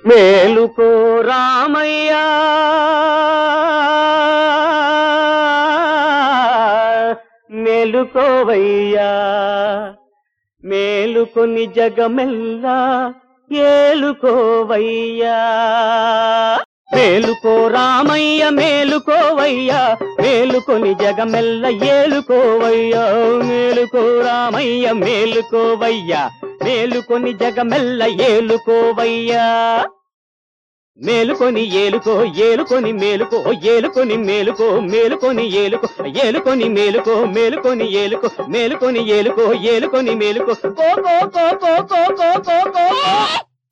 మేలుకో రామయ్యా మేలుకోవయ్యా మేలుకొని జగమెల్లా ఏలుకోవయ్యా మేలుకో రామయ్య మేలుకోవయ్యా మేలుకొని జగమెల్ల ఏలుకోవయ్యా మేలుకో రామయ్య మేలుకోవయ్యా మేలుకొని జగమెల్ల ఏలుకోవయ్యా మేలుకొని ఏలుకో ఏలుకొని మేలుకో ఏలుకొని మేలుకో మేలుకొని ఏలుకో ఏలుకొని మేలుకో మేలుకొని ఏలుకో మేలుకొని ఏలుకో ఏలుకొని మేలుకో కో కో కో కో కో కో కో కో